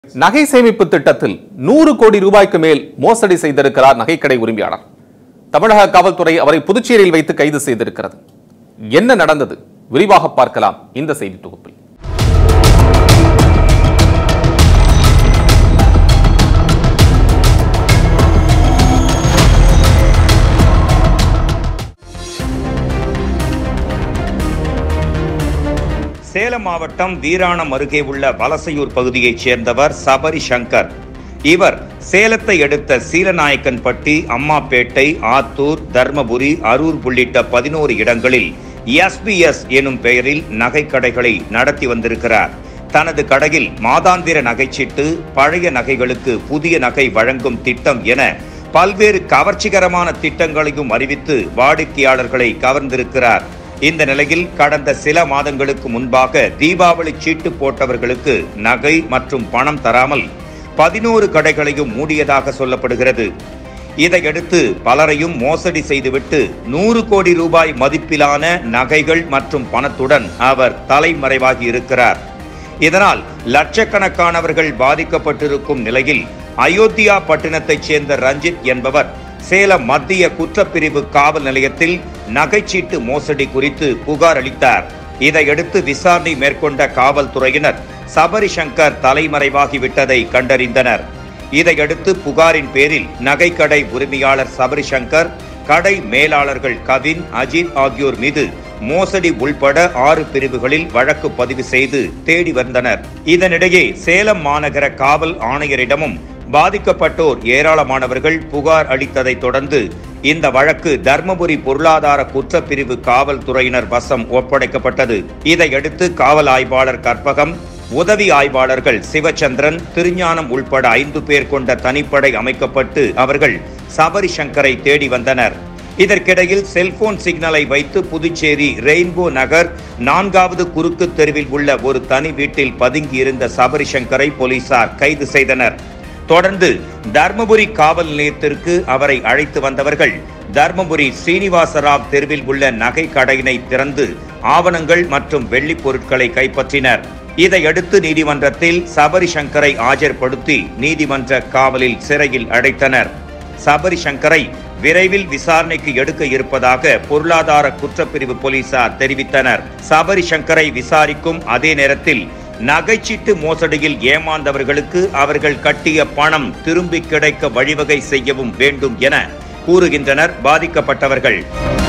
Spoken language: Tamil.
நகை சேமிப்பு திட்டத்தில் நூறு கோடி ரூபாய்க்கு மேல் மோசடி செய்திருக்கிறார் நகைக்கடை உரிமையாளர் தமிழக காவல்துறை அவரை புதுச்சேரியில் வைத்து கைது செய்திருக்கிறது என்ன நடந்தது விரிவாக பார்க்கலாம் இந்த செய்தி தொகுப்பில் சேலம் மாவட்டம் வீராணம் அருகே உள்ள வலசையூர் பகுதியைச் சேர்ந்தவர் சபரி சங்கர் இவர் சேலத்தை அடுத்த சீலநாயக்கன்பட்டி அம்மாப்பேட்டை ஆத்தூர் தர்மபுரி அரூர் உள்ளிட்ட பதினோரு இடங்களில் எஸ்பிஎஸ் எனும் பெயரில் நகைக்கடைகளை நடத்தி வந்திருக்கிறார் தனது கடையில் மாதாந்திர நகைச்சீட்டு பழைய நகைகளுக்கு புதிய நகை வழங்கும் திட்டம் என பல்வேறு கவர்ச்சிகரமான திட்டங்களையும் அறிவித்து வாடிக்கையாளர்களை கவர்ந்திருக்கிறார் இந்த நிலையில் கடந்த சில மாதங்களுக்கு முன்பாக தீபாவளி சீட்டு போட்டவர்களுக்கு நகை மற்றும் பணம் தராமல் பதினோரு கடைகளையும் மூடியதாக சொல்லப்படுகிறது இதையடுத்து பலரையும் மோசடி செய்துவிட்டு நூறு கோடி ரூபாய் மதிப்பிலான நகைகள் மற்றும் பணத்துடன் அவர் தலைமறைவாகி இருக்கிறார் இதனால் லட்சக்கணக்கானவர்கள் பாதிக்கப்பட்டிருக்கும் நிலையில் அயோத்தியா பட்டினத்தைச் சேர்ந்த ரஞ்சித் என்பவர் சேலம் மத்திய குற்றப்பிரிவு காவல் நிலையத்தில் நகைச்சீட்டு மோசடி குறித்து புகார் அளித்தார் இதையடுத்து விசாரணை மேற்கொண்ட காவல்துறையினர் சபரி சங்கர் தலைமறைவாகிவிட்டதை கண்டறிந்தனர் இதையடுத்து புகாரின் பேரில் நகைக்கடை உரிமையாளர் சபரி சங்கர் கடை மேலாளர்கள் கவின் அஜித் ஆகியோர் மீது மோசடி உள்பட ஆறு பிரிவுகளில் வழக்கு பதிவு செய்து தேடி வந்தனர் இதனிடையே சேலம் மாநகர காவல் ஆணையரிடமும் பாதிக்கப்பட்டோர் ஏராளமானவர்கள் புகார் அளித்ததை தொடர்ந்து இந்த வழக்கு தர்மபுரி பொருளாதார குற்றப்பிரிவு காவல்துறையினர் வசம் ஒப்படைக்கப்பட்டது இதையடுத்து காவல் ஆய்வாளர் கற்பகம் உதவி ஆய்வாளர்கள் சிவச்சந்திரன் திருஞானம் உள்பட ஐந்து பேர் கொண்ட தனிப்படை அமைக்கப்பட்டு அவர்கள் சபரி சங்கரை தேடி வந்தனர் இதற்கிடையில் செல்போன் சிக்னலை வைத்து புதுச்சேரி ரெயின்போ நகர் நான்காவது குறுக்கு தெருவில் உள்ள ஒரு தனி வீட்டில் பதுங்கியிருந்த சபரி சங்கரை போலீசார் கைது செய்தனர் தொடர்ந்து தர்மபுரி காவல் நிலையத்திற்கு அவரை அழைத்து வந்தவர்கள் தர்மபுரி ஸ்ரீனிவாசராவ் தெருவில் உள்ள நகை கடையினை திறந்து ஆவணங்கள் மற்றும் வெள்ளிப் பொருட்களை கைப்பற்றினர் இதையடுத்து நீதிமன்றத்தில் சபரி சங்கரை ஆஜர்படுத்தி நீதிமன்ற காவலில் சிறையில் அடைத்தனர் சபரி சங்கரை விரைவில் விசாரணைக்கு எடுக்க இருப்பதாக பொருளாதார குற்றப்பிரிவு போலீசார் தெரிவித்தனர் சபரி சங்கரை விசாரிக்கும் அதே நேரத்தில் நகைச்சீட்டு மோசடியில் ஏமாந்தவர்களுக்கு அவர்கள் கட்டிய பணம் திரும்பி கிடைக்க வழிவகை செய்யவும் வேண்டும் என கூறுகின்றனர் பாதிக்கப்பட்டவர்கள்